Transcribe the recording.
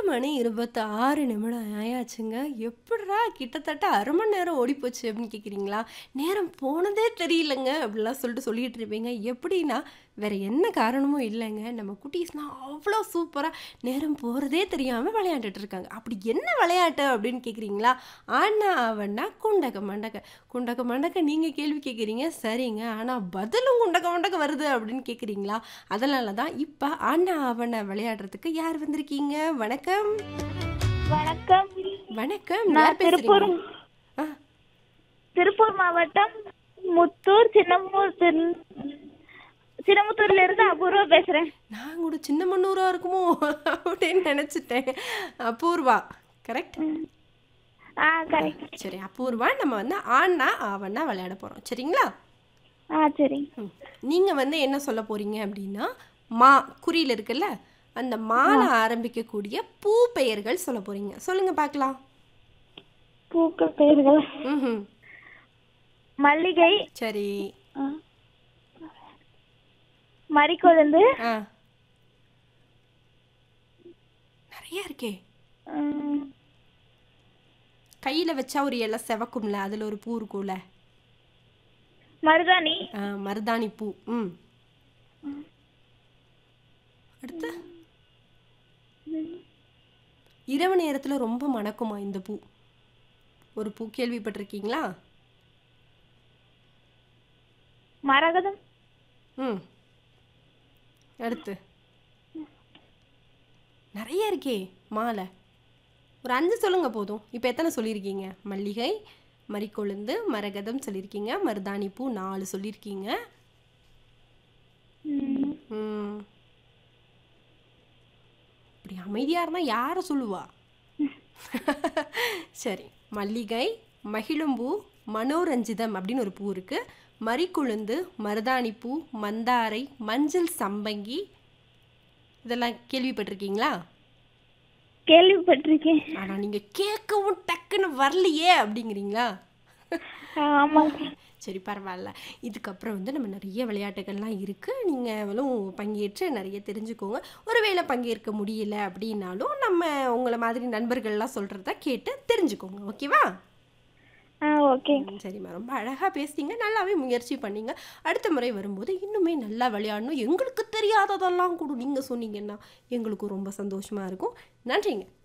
மணி 26 நிமிடம் ஆயாச்சுங்க. எப்புட்றா கிட்டத்தட்ட 1/2 மணி நேரம் ஓடிப்போச்சு அப்படின்னு கேட்குறீங்களா? நேரம் போனதே தெரியலங்க அப்படிலாம் சொல்லிட்டு சொல்லிட்டு இருப்பீங்க. எப்படின்னா, வேற என்ன காரணமும் இல்லங்க. நம்ம குட்டீஸ்லாம் அவ்வளோ சூப்பரா நேரம் போறதே தெரியாம விளையாண்டுட்டு இருக்காங்க. அப்படி என்ன விளையாட்டு அப்படின்னு கேட்குறீங்களா? ஆனா ஆவன்னா குண்டக்க மண்டக்க. குண்டக்க மண்டக்க நீங்க கேள்வி கேட்குறீங்க. சரிங்க. ஆனா பதிலும் குண்டக்க மண்டக்க வருது அப்படின்னு கேட்குறீங்களா? அதனால தான் இப்ப ஆனா ஆவன்னா விளையாடுறதுக்கு யார் வந்திருக்கீங்க? வணக்கம். வணக்கம். வணக்கம். நான் யார் பேசுறீங்க? திருப்பூர் ஆ. திருப்பூர் மாவட்டம் முத்தூர் சின்னமூர் திரு சின்னமுத்தூர்ல இருந்து அபூர்வா பேசுறேன். நான் கூட சின்னமன்னூரா இருக்குமோ அப்படின்னு நினைச்சுட்டேன். அபூர்வா. கரெக்ட்? ம். ஆ கரெக்ட். சரி அபூர்வா நம்ம வந்து ஆனா ஆவன்னா விளையாட போறோம். சரிங்களா? ஆ சரி. ம். நீங்க வந்து என்ன சொல்ல போறீங்க அப்படின்னா, மா குறியில் இருக்குல்ல, அந்த மால ஆரம்பிக்கக்கூடிய பூ பெயர்கள் சொல்ல போறீங்க. சொல்லுங்க பார்க்கலாம். பூக்கள் பெயர்கள் ம்ஹ்ம். மல்லிகை, சரி. ஆ, மரிக்கொழுந்து, ஆ. நிறைய இருக்கே. ம், கையில வச்சா ஒரு இலை செவக்கும்ல, அதுல ஒரு பூ இருக்கும்ல. மருதாணி, ஆ, மருதாணி பூ. ம். அடுத்து? இரவு நேரத்துல ரொம்ப மணக்குமா இந்த பூ? ஒரு பூ கேள்விப்பட்டிருக்கீங்களா? மரகதம், ம். அடுத்து? நிறைய இருக்கே மாலை. ஒரு 5 சொல்லுங்க போதும். இப்ப எத்தனை சொல்லியிருக்கீங்க? மல்லிகை, மரிக்கொழுந்து, மரகதம் சொல்லியிருக்கீங்க. மருதாணி பூ 4 சொல்லியிருக்கீங்க. ம், ம். இப்படி அமைதியா இருந்தா யார சொல்லுவா? சரி. மல்லிகை, மகிழம்பூ, மனோரஞ்சிதம் அப்படின்னு ஒரு பூ இருக்கு. மரிக்கொழுந்து, மருதாணி பூ, மந்தாரை, மஞ்சள் சம்பங்கி இதெல்லாம் கேள்விப்பட்டிருக்கீங்களா? கேள்விப்பட்டிருக்கேன். ஆனா நீங்க கேட்கவும் டக்குன்னு வரலையே அப்படிங்கிறீங்களா? ஆமாங்க. சரி பரவாயில்ல. இதுக்கப்புறம் வந்து நம்ம நிறைய விளையாட்டுகள்லாம் இருக்கு. நீங்களும் பங்கேற்று நிறைய தெரிஞ்சுக்கோங்க. ஒருவேளை பங்கேற்க முடியல அப்படின்னாலும், நம்ம உங்கள மாதிரி நண்பர்கள்லாம் சொல்றத கேட்டு தெரிஞ்சுக்கோங்க. ஓகேவா? ஆ ஓகே. ம், சரிம்மா. ரொம்ப அழகா பேசுனீங்க. நல்லாவே முயற்சி பண்ணீங்க. அடுத்த முறை வரும்போது இன்னுமே நல்லா விளையாடணும். எங்களுக்கு தெரியாததெல்லாம் கூட நீங்க சொன்னீங்கன்னா, எங்களுக்கும் ரொம்ப சந்தோஷமா இருக்கும். நன்றிங்க.